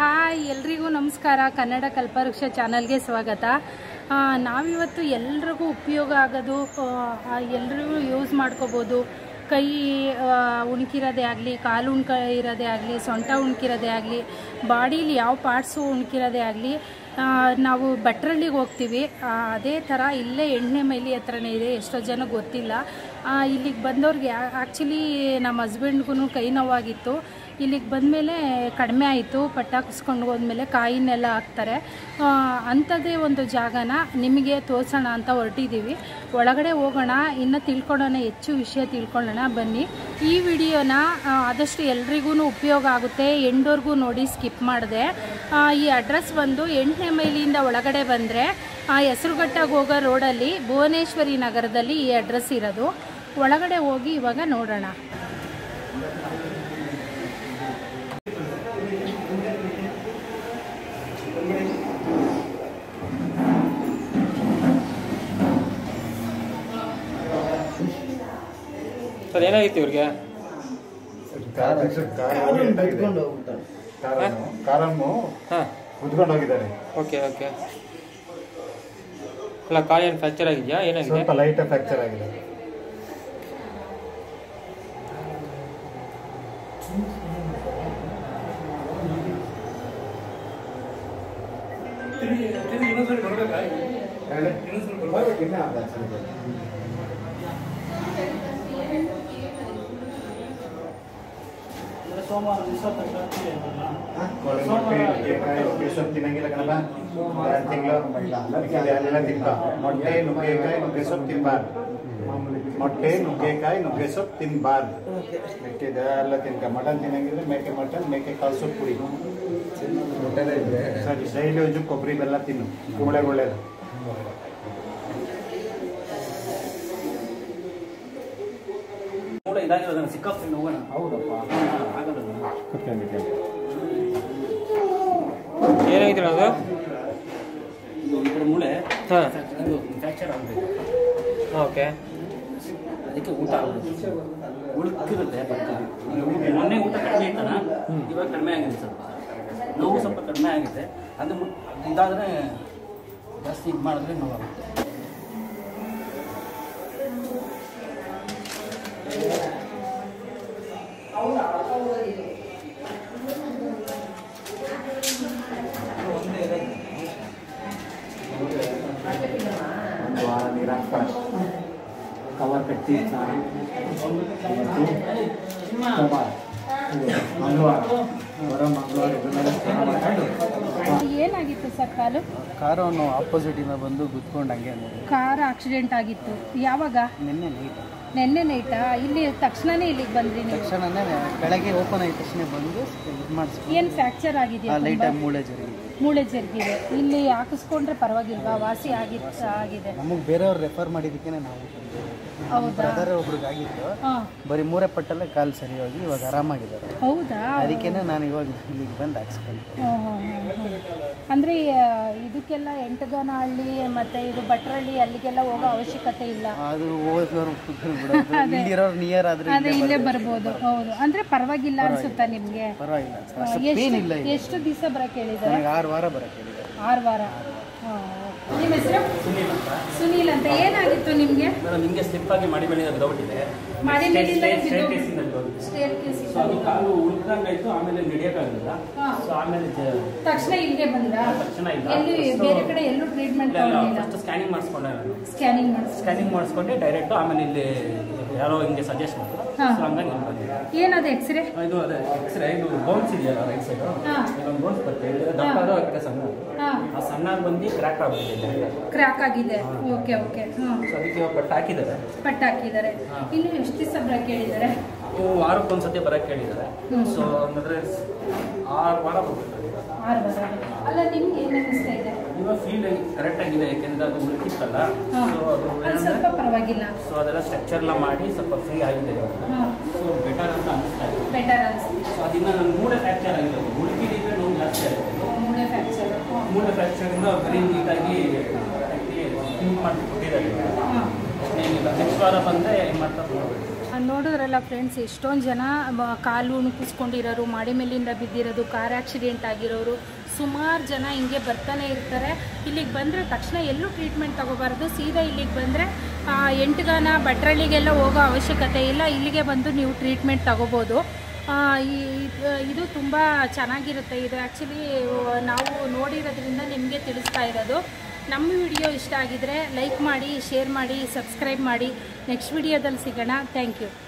Hi ಎಲ್ರಿಗೂ ನಮಸ್ಕಾರ ಕನ್ನಡ ಕಲ್ಪವೃಕ್ಷ ಚಾನಲ್ಗೆ ಸ್ವಾಗತ ಆ, ನಾವಿವತ್ತು ಎಲ್ರಿಗೂ ಉಪಯೋಗ ಆಗೋದು ಆ, ಎಲ್ರಿಗೂ ಯೂಸ್ ಮಾಡ್ಕೋಬೋದು ಕೈ ಆ, ಉಣ್ಕಿರೋದೇ ಆಗಲಿ ಕಾಲು ಉಣ್ಕ ಇರೋದೇ ಆಗಲಿ ಸೊಂಟ ಉಣ್ಕಿರೋದೇ ಆಗಲಿ ಬಾಡೀಲಿ ಯಾವ ಪಾರ್ಟ್ಸು ಉಣ್ಕಿರೋದೇ ಆಗಲಿ ನಾವು ಭಟ್ರಳ್ಳಿಗೆ ಹೋಗ್ತೀವಿ ಆ, ಅದೇ ಥರ ಇಲ್ಲೇ ಎಣ್ಣೆ ಮೈಲಿ ಹತ್ರನೇ ಇದೆ ಎಷ್ಟೋ ಜನ ಗೊತ್ತಿಲ್ಲ ಆ, ಇಲ್ಲಿಗೆ ಬಂದವ್ರಿಗೆ ಆ್ಯಕ್ಚುಲಿ ನಮ್ಮ ಹಸ್ಬೆಂಡ್ಗೂ ಕೈ ನೋವಾಗಿತ್ತು ಇಲ್ಲಿಗೆ ಬಂದಮೇಲೆ ಕಡಿಮೆ ಆಯಿತು ಪಟ್ಟಾಕಿಸ್ಕೊಂಡು ಹೋದ್ಮೇಲೆ ಕಾಯಿನೆಲ್ಲ ಹಾಕ್ತಾರೆ ಆ, ಅಂಥದ್ದೇ ಒಂದು ಜಾಗನ ನಿಮಗೆ ತೋರಿಸೋಣ ಅಂತ ಹೊರಟಿದ್ದೀವಿ ಒಳಗಡೆ ಹೋಗೋಣ ಇನ್ನು ತಿಳ್ಕೊಳ್ಳೋಣ ಹೆಚ್ಚು ವಿಷಯ ತಿಳ್ಕೊಳ್ಳೋಣ ಬನ್ನಿ ಈ ವಿಡಿಯೋನ ಆ, ಆದಷ್ಟು ಎಲ್ರಿಗೂ ಉಪಯೋಗ ಆಗುತ್ತೆ ಎಂಡೋರ್ಗೂ ನೋಡಿ ಸ್ಕಿಪ್ ಮಾಡಿದೆ ಈ ಅಡ್ರೆಸ್ ಬಂದು ಎಂಟನೇ ಮೈಲಿಯಿಂದ ಒಳಗಡೆ ಬಂದರೆ ಹೆಸರುಘಟ್ಟಾಗ ಹೋಗೋ ರೋಡಲ್ಲಿ ಭುವನೇಶ್ವರಿ ನಗರದಲ್ಲಿ ಈ ಅಡ್ರೆಸ್ ಇರೋದು ಒಳಗಡೆ ಹೋಗಿ ಇವಾಗ ನೋಡೋಣ ಸರ್ ಏನಾಗಿತ್ತು ಇವ್ರಿಗೆ ಕಾರನ್ನು ಹಾಂ ಕುತ್ಕೊಂಡು ಹೋಗಿದ್ದಾರೆ ಓಕೆ ಓಕೆ ಅಲ್ಲ ಕಾಲು ಏನು ಫ್ರ್ಯಾಕ್ಚರ್ ಆಗಿದೆಯಾ ಏನಾಗಿದೆ ಸ್ವಲ್ಪ ಲೈಟ್ ಫ್ರಾಕ್ಚರ್ ಆಗಿದೆ ಬರ್ಬೇಕಿನ್ನ ಅರ್ಧ ಸ್ವಲ್ಪ. ಹಾ? ಕೋಳಿ ಮೊಟ್ಟೆ, ನುಗ್ಗೆಕಾಯಿ, ನುಗ್ಗೆಸೊಪ್ಪು ತಿನ್ನಂಗಿಲ್ಲ ಕಣಪ್ಪ? ಎರಡು ತಿಂಗಳು ಅಲ್ಲೆಲ್ಲ ತಿನ್ಕೊ. ಮೊಟ್ಟೆ ನುಗ್ಗೆಕಾಯಿ ನುಗ್ಗೆಸೊಪ್ಪು ತಿನ್ಬಾರ್ದು ಮೊಟ್ಟೆ ನುಗ್ಗೆಕಾಯಿ ನುಗ್ಗೆಸೊಪ್ಪು ತಿನ್ಬಾರ್ದು ಮಿಕ್ಕಿದೆಲ್ಲ ತಿನ್ಕ ಮಟನ್ ತಿನ್ನಂಗಿದ್ರೆ ಮೇಕೆ ಮಟನ್ ಮೇಕೆ ಕಾಳು ಸೊಪ್ಪು ಕುಡಿ ಸರಿ ಡೈಲಿ ಒಂದು ಕೊಬ್ಬರಿ ಬೆಲ್ಲ ತಿನ್ನು ಮೂಳೆಗೆ ಒಳ್ಳೇದು ಮೂಳೆ ಇದಾಗಿರೋದನ್ನ ಸಿಕ್ಕಾಪಟ್ಟೆ ನೋಗೋಣ ಹೌದಪ್ಪ ಆಗಲ್ಲ ಏನಾಗಿದೆ ಅದು ಇದು ಈ ಕಡೆ ಮೂಳೆ ಹಾಂ ಇದು ಫ್ರ್ಯಾಕ್ಚರ್ ಆಗಬೇಕು ಓಕೆ ಅದಕ್ಕೆ ಊಟ ಆಗುತ್ತೆ ಉಳ್ಕಿರುತ್ತೆ ಪಕ್ಕ ಈಗ ಊಟ- ಮೊನ್ನೆ ಊಟ ಕಡಿಮೆ ಇತ್ತನ ಇವಾಗ ಕಡಿಮೆ ಆಗಿದೆ ಸ್ವಲ್ಪ ನೋವು ಸ್ವಲ್ಪ ಕಡಿಮೆ ಆಗಿದೆ ಅಂದ್ರೆ ಮು- ಇದಾದ್ರೆ ಜಾಸ್ತಿ ಇದು ಮಾಡಿದ್ರೆ ನೋವಾಗುತ್ತೆ ಒಂದು ವಾರ ನೀರು ಹಾಕ್ತಾರೆ ಕವರ್ ಕಟ್ಟಿ ಸ್ನಾನ ಸೋಮವಾರ ಮಂಗಳವಾರ ಬರೋ ಮಂಗಳವಾರ ಇದನ್ನೆಲ್ಲ ಸ್ನಾನ ಮಾಡ್ಕೊಂಡು ಏನಾಗಿತ್ತು ಸರ್ ಕಾಲು ಕಾರನ್ನು ಆಪೋಸಿಟಿಂದ ಬಂದು ಗುದ್ಕೊಂಡು ಹಂಗೆ ಕಾರ್ ಆಕ್ಸಿಡೆಂಟ್ ಆಗಿತ್ತು ಯಾವಾಗ ನಿನ್ನೆ ನೈಟ್ ನೆನ್ನೆ ನೈಟಾ ಇಲ್ಲಿ ತಕ್ಷಣನೇ ಇಲ್ಲಿಗೆ ಬಂದ್ರಿ ನೀವು ತಕ್ಷಣನೇ ಬೆಳಗ್ಗೆ ಓಪನ್ ಆದ ತಕ್ಷಣ ಬಂದು ಇದು ಮಾಡಿಸ್ಕೊಂಡು ಏನು ಫ್ರ್ಯಾಕ್ಚರ್ ಆಗಿದೆಯಾ ತುಂಬಾ? ಲೈಟಾಗಿ ಮೂಳೆ ಜರುಗಿ ಮೂಳೆ ಜರುಗಿದೆ ಇಲ್ಲಿ ಹಾಕಿಸ್ಕೊಂಡ್ರೆ ಪರವಾಗಿಲ್ವಾ ವಾಸಿ ಆಗಿತ್ತು ಆಗಿದೆ ನಮಗೆ ಬೇರೆಯವ್ರು ರೆಫರ್ ಮಾಡಿದ್ದಕ್ಕೆ ನಾವು ಹೌದಾ ಬ್ರದರ್ ಒಬ್ರಿಗೆ ಆಗಿತ್ತು ಹಾಂ ಬರೀ ಮೂರೇ ಪಟ್ಟಲ್ಲೇ ಕಾಲು ಸರಿ ಹೋಗಿ ಇವಾಗ ಆರಾಮಾಗಿದ್ದಾರೆ ಹೌದಾ ಅದಕ್ಕೇನೆ ನಾನು ಇವಾಗ ಇಲ್ಲಿಗೆ ಬಂದು ಹಾಕ್ಸ್ಕೊಂಡೆ ಹ್ಮ್, ಹ್ಮ್, ಹ್ಮ್, ಹ್ಮ್. ಅಂದ್ರೆ ಆ, ಇದಕ್ಕೆಲ್ಲ ಎಂಟಗನಹಳ್ಳಿ ಮತ್ತೆ ಇದು ಭಟ್ರಳ್ಳಿ ಅಲ್ಲಿಗೆಲ್ಲ ಹೋಗೋ ಅವಶ್ಯಕತೆ ಇಲ್ಲ ಅದು ಹೋಗೋರು ಬಿಡೋದು ಇಲ್ಲಿರೋರು ನಿಯರ್ ಆದ್ರೆ ಅದೇ ಇಲ್ಲೇ ಬರ್ಬೋದು ಹೌದು ಅಂದ್ರೆ ಪರವಾಗಿಲ್ಲ ಅನ್ಸುತ್ತಾ ನಿಮ್ಗೆ ಪರವಾಗಿಲ್ಲ ಆ, ಅಷ್ಟು ಪೇನ್ ಇಲ್ಲ ಎಷ್ಟು ಎಷ್ಟು ದಿವಸ ಬರಕ್ ಹೇಳಿದ್ದಾರೆ ನನಗೆ ಆರು ವಾರ ಬರಕ್ಕೆ ಹೇಳಿದ್ದಾರೆ ಆರು ವಾರ ಹಾ, ಓಕೆ. ನಿಮ್ಮ ಹೆಸರು ಸುನೀಲ್ ಅಂತ ಏನಾಗಿತ್ತು ನಿಮ್ಗೆ ಮೇಡಮ್ ಹಿಂಗೆ ಸ್ಲಿಪ್ ಆಗಿ ಮಾಡಿ ಮೇಲೆ ಡೌಟ್ ಇದೆ ಮಾಡಿ ಮೇಲಿಂದ ಸ್ಟೇರ್ ಬಿದ್ದು- ಕೇಸಿಂದ ಡೌಟ್ ಇದೆ ಸ್ಟೇರ್ ಕೇಸ್ ಸೊ ಅದು ಕಾಲು ಉಳ್ದಂಗಾಯ್ತು ಆಮೇಲೆ ನಡೆಯೋಕ್ಕಾಗಲಿಲ್ಲ ಹಾ. ಸೊ ಆಮೇಲೆ ಜ- ತಕ್ಷಣ ಇಲ್ಲಿಗೆ ಬಂದ್ರ ತಕ್ಷಣ ಇಲ್ಲ. ಎಲ್ಲಿ First- ಬೇರೆ ಕಡೆ ಎಲ್ಲೂ ಟ್ರೀಟ್ಮೆಂಟ್ ಇಲ್ಲ ತಗೊಳ್ಳಿಲ್ಲ ಫಸ್ಟ್ ಸ್ಕ್ಯಾನಿಂಗ್ ಮಾಡಿಸ್ಕೊಂಡೆ ನಾನು ಸ್ಕ್ಯಾನಿಂಗ್ ಮಾಡಿಸ್ ಸ್ಕ್ಯಾನಿಂಗ್ ಮಾಡಿಸ್ಕೊಂಡೆ ಡೈರೆಕ್ಟ್ ಆಮೇಲೆ ಇಲ್ಲಿ ಯಾರೋ ಹಿಂಗೆ ಸಜೆಸ್ಟ್ ಮಾಡಿದ್ರು ಹಾ. ಸೊ ಹಂಗಾಗಿ ಇಲ್ಲಿ ಬಂದೆ. ಏನದು ಎಕ್ಸ್ರೇ ಇದು ಅದೇ ಎಕ್ಸ್ರೇ ಇದು ಬೋನ್ಸ್ ಇದೆಯಲ್ಲ ರೈಟ್ ಸೈಡ್ ಹಾ. ಇದೊಂದು ಬೋನ್ಸ್ ಬರುತ್ತೆ ಇದು ದಪ್ಪ ಅದು ಆ ಕಡೆ ಸಣ್ಣ ಹಾ ಆ ಸಣ್ಣ ಬಂದು ಕ್ರ್ಯಾಕ್ ಆಗ್ಬಿಟ್ಟಿದೆ ಕ್ರ್ಯಾಕ್ ಆಗಿದೆ ಓಕೆ ಓಕೆ ಹ್ಮ್ ಸೊ ಅದಕ್ಕೆ ಇವಾಗ ಪಟ್ಟು ಹಾಕಿದ್ದಾರೆ ಪಟ್ಟ ಹಾಕಿದ್ದಾರೆ ಇನ್ನು ಎಷ್ಟು ದಿವಸ ಬರಕ್ ಹೇಳಿದ್ದಾರೆ ಇವು ವಾರಕ್ಕೊಂದ್ಸತಿ ಬರಕ್ಕೆ ಹೇಳಿದ್ದಾರೆ ಹ್ಮ್. ಸೊ ಹಂಗಂದ್ರೆ ಆರು ವಾರ ಬರ್ಬೇಕು ಆರು ವಾರ ಅಲ್ಲ ನಿಮ್ಗೆ ಏನು ಅನಿಸ್ತಾ ಇದೆ ಇವಾಗ ಫೀಲ್ ಕರೆಕ್ಟ್ ಆಗಿದೆ ಯಾಕೆಂದ್ರೆ ಅದು ಉಳ್ಕಿತ್ತಲ್ಲ ಹಾ. ಸೊ ಅದು ಅದು ಏನಂದ್ರೆ ಸ್ವಲ್ಪ ಪರವಾಗಿಲ್ಲ ಸೊ ಅದೆಲ್ಲ ಸ್ಟ್ರಕ್ಚರ್ ಎಲ್ಲ ಮಾಡಿ ಸ್ವಲ್ಪ ಫ್ರೀ ಆಗಿದೆ ಇವಾಗ ಹಾಂ ಸೊ ಬೆಟರ್ ಅಂತ ಅನಿಸ್ತಾ ಇದೆ ಬೆಟರ್ ಅನಿಸ್ತಿದೆ ಸೊ ಅದನ್ನ ನನ್ನ ಮೂಳೆ ಫ್ರ್ಯಾಕ್ಚರ್ ಆಗಿದೆ ಉಳ್ಕಿದ್ರೆ ನೋವು ಜಾಸ್ತಿ ಆಗಿದೆ ಮೂಳೆ ಫ್ರ್ಯಾಕ್ಚರ್ ಮೂಳೆ ಫ್ರ್ಯಾಕ್ಚರಿಂದ ಬರೀ ನೀಟಾಗಿ ಥಿಂಕ್ ಮಾಡಿ ಕೊಟ್ಟಿದ್ದಾರೆ ಹಾಂ ಏನಿಲ್ಲ ನೆಕ್ಸ್ಟ್ ವಾರ ಬಂದರೆ ಏನು ಮಾಡ್ತಾರೆ ನೋಡ್ಬೇಕು ನೋಡಿದ್ರಲ್ಲ ಫ್ರೆಂಡ್ಸ್ ಎಷ್ಟೊಂದು ಜನ ಮ- ಕಾಲು ನುಗ್ಗಿಸ್ಕೊಂಡಿರೋರು ಮಾಡಿ ಮೇಲಿಂದ ಬಿದ್ದಿರೋದು ಕಾರ್ ಆಕ್ಸಿಡೆಂಟ್ ಆಗಿರೋರು ಸುಮಾರು ಜನ ಹಿಂಗೆ ಬರ್ತಾನೆ ಇರ್ತಾರೆ ಇಲ್ಲಿಗೆ ಬಂದರೆ ತಕ್ಷಣ ಎಲ್ಲೂ ಟ್ರೀಟ್ಮೆಂಟ್ ತಗೋಬಾರ್ದು ಸೀದಾ ಇಲ್ಲಿಗೆ ಬಂದರೆ ಎಂಟುಗಾನ ಭಟ್ರಳ್ಳಿಗೆಲ್ಲ ಹೋಗೋ ಅವಶ್ಯಕತೆ ಇಲ್ಲ ಇಲ್ಲಿಗೆ ಬಂದು ನೀವು ಟ್ರೀಟ್ಮೆಂಟ್ ತಗೋಬೋದು ಆ, ಈ- ಇದು- ಇದು ತುಂಬ ಚೆನ್ನಾಗಿರುತ್ತೆ ಇದು ಆ್ಯಕ್ಚುಲಿ ನಾವು ನೋಡಿರೋದ್ರಿಂದ ನಿಮಗೆ ತಿಳಿಸ್ತಾ ಇರೋದು ನಮ್ಮ ವಿಡಿಯೋ ಇಷ್ಟ ಆಗಿದ್ರೆ ಲೈಕ್ ಮಾಡಿ ಶೇರ್ ಮಾಡಿ ಸಬ್ಸ್ಕ್ರೈಬ್ ಮಾಡಿ ನೆಕ್ಸ್ಟ್ ವಿಡಿಯೋದಲ್ಲಿ ಸಿಗೋಣ ಥ್ಯಾಂಕ್ ಯು